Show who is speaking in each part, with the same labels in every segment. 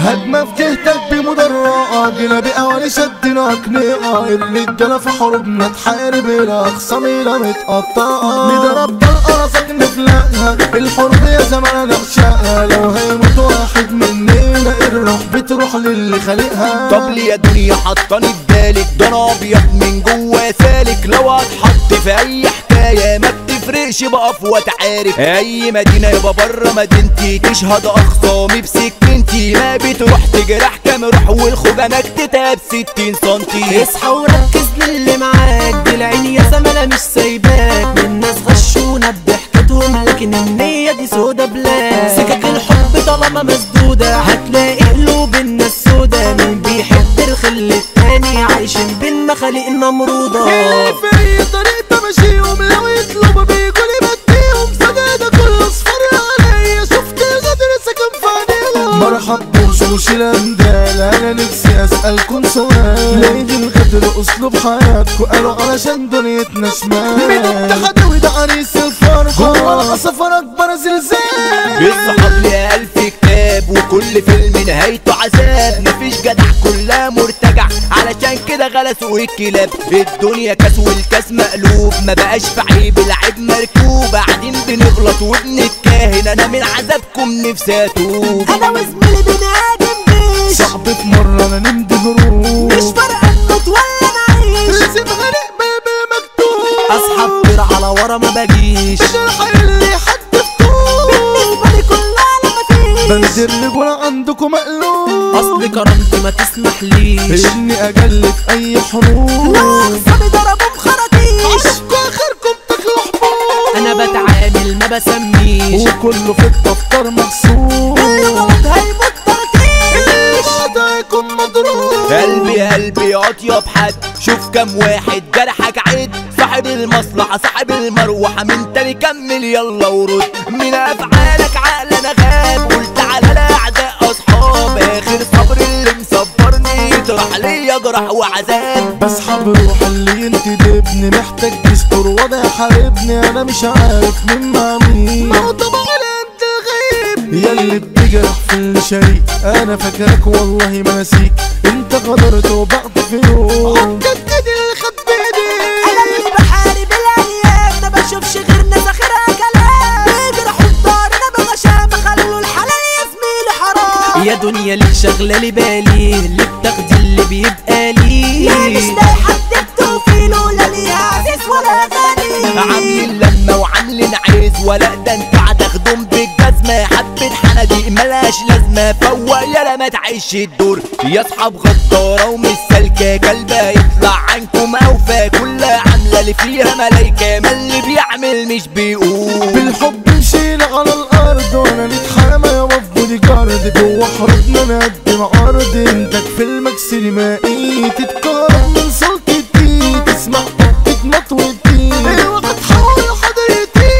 Speaker 1: هجمة في جهتك بمدرعة جينا بأواني شدنا قنيعة الرجالة في حروبنا تحارب الأخصام إلى متقطعة نضرب طلقة راسك نفلقها الحروب يا زمان نعشقها لو هيموت واحد مننا الروح بتروح للي خالقها
Speaker 2: طب ليه يا دنيا حطاني في بالك ده انا ابيض من جوا سالك لو هتحط في اي حكايه ما بتفرقش بقف واتعارك اي مدينه يبقى بره مدينتي تشهد اخصامي بسكنتي ما بتروح تجرح كام روح والخجنك تتاب 60 سنتي
Speaker 3: اصحى وركز للي معاك دي العين يا زملاء مش سايباك من ناس غشونا بضحكتهم لكن النية دي سودا بلاك سكك الحب طالما مسدودة هتلاقي قلوب الناس سودا مين بيحب الخل التاني عايشين بين مخاليق نمرودة
Speaker 1: اللي في اي طريق بمشيهم لو يطلبوا بيقولي بديهم سجادة كل اصفر عليا شفت الغدر سكن في عينيهم مرحب بوشوش الاندال انا نفسي اسالكم سؤال ليه الغدر اسلوب حياتكم قالوا علشان دنيتنا شمال مين اتحد وده عريس الفرحة هو العصفر اكبر زلزال
Speaker 2: الصحاب ليها ألف كتاب وكل فيلم نهايته عذاب مفيش جدع كلها مرتجع علشان كده غلسوا الكلاب الدنيا كاس والكاس مقلوب ما بقاش في عيب العيب مركوب قاعدين بنغلط وبنتكاهن انا من عذابكم نفسي اتوب
Speaker 3: انا وزميلي بني ادم مش
Speaker 1: صعب في مرة انا نمد هروب
Speaker 3: مش فارقة نموت ولا نعيش
Speaker 1: لازم هنقبل بالمكتوب
Speaker 3: اصحى كتير على ورا ما بجيش
Speaker 1: الحي اللي حد فتوب
Speaker 3: بالنسبة لي كلها على مفيش
Speaker 1: بنزل رجولة عندكم مقلوب
Speaker 3: اصل كرامتي ما تسمحليش
Speaker 1: اني اجلد اي حروب
Speaker 3: اخصامي ضربوا بخراطيش
Speaker 1: عشكوا اخركم تاكلوا حبوب
Speaker 3: انا بتعامل ما بسميش
Speaker 1: وكله في الدفتر مغسول
Speaker 3: اللي غلط هيموت ترتيش
Speaker 1: بعد هيكون مضروب
Speaker 2: قلبي قلبي اطيب حد شوف كم واحد جرحك عد صاحب المصلحة صاحب المروحة من تاني كمل يلا ورد من افعالك عقل انا غاب قلت على الاعداء اصحاب اخر صبر اللي مصبرني يطرح ليا جرح وعذاب
Speaker 1: بسحب روح اللي ينتدبني محتاج دستور وضع حاربني انا مش عارف مين مع مين ما هو طبعا انت الغيب يا اللي بتجرح في اللي شريك انا فاكرك والله ما نسيك انت غدرت وبعت في يوم عدت ايدي اللي خد
Speaker 3: انا
Speaker 1: بايدي
Speaker 3: مش بحارب الايام ما بشوفش غير ناس اخرها كلام بيجرحوا الدار انا بغشام خلوا الحلال يا زميلي حرام يا دنيا ليه شغله لي بالي اللي بتاخدي اللي بيبقى لي يا مش لاقي حد بتوفيله لا ليها عزيز ولا غالي
Speaker 2: عاملين لما وعاملين عيز ولا ده انتوا هتاخدهم بالجزمة حبة حناديق ملهاش لازمة فوق يالا ما تعيش الدور يا اصحاب غدارة ومش سالكة كلبة يطلع عنكم اوفى كلها عاملة اللي فيها ملايكة ما اللي بيعمل مش بيقول
Speaker 1: بالحب نشيل على الارض وانا نتحامى يا وف بودي جارد جوه حروبنا نقدم عرض انتك فيلمك سينمائي تتكرم من سلطتي تسمع تتمط ودي اوعى تحول حضرتي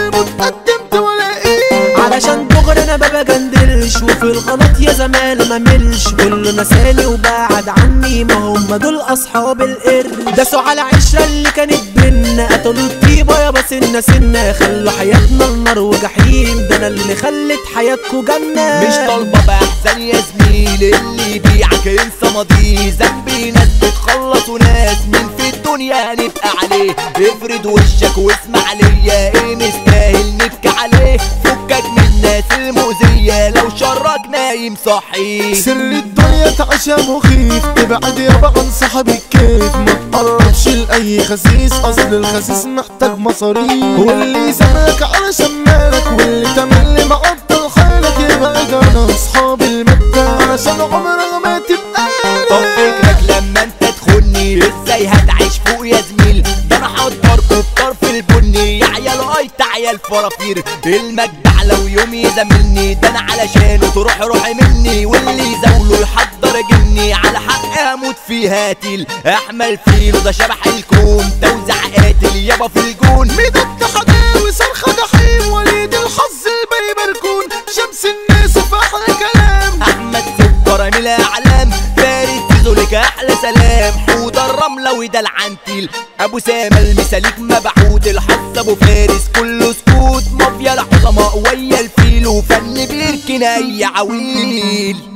Speaker 1: متقدمت ولا ايه
Speaker 3: علشان دغري انا ما بجندلش وفي الغلط يا زمان ما ملش كله نساني وبعد عني ما هم دول اصحاب القرد داسوا على عشرة اللي كانت بينا قتلوا الطيبة يابا سنة سنة خلوا حياتنا النار وجحيم ده انا اللي خلت حياتكو جنة
Speaker 2: مش طالبة بأحزان يا زميل اللي يبيعك انسى ماضيه ذنبي ناس بتخلص وناس مين في الدنيا نبقى عليه افرد وشك واسمع ليا ايه مستاهل نبكي عليه فكك من الناس المؤذية لو شرك نايم صحي
Speaker 1: سر الدنيا تعشى مخيف تبعد يابا عن صاحب الكيف ما تقربش لأي خسيس أصل الخسيس محتاج مصاريف واللي يسمعك علشان مالك واللي تملي معطل حالك يبعد عن أصحاب المادة علشان عمرك ما تبقى
Speaker 2: طب فكرك لما انت تخوني ازاي هتعيش فوق يا زميل ده انا هقدركوا بطرف البني يا عيال اي عيال فرافير المجدع لو يوم يزاملني ده انا علشانه تروح روحي مني واللي يزاوله يحضر جني على حق اموت فيها تيل احمل فيل ده شبح الكون توزع قاتل يابا في الجون
Speaker 1: ميدك حداوي صرخة جحيم وليد الحظ الباقي بركون شمس الناس وفي أحلى كلام
Speaker 2: احمد سكر من الاعلام فارس ذلك احلى سلام حوض الرمله وده العنتيل ابو سامة المساليك مبعوت الحظ ابو فارس كله سكوت مافيا العظماء ويا الفيل وفن بيركن اي عويل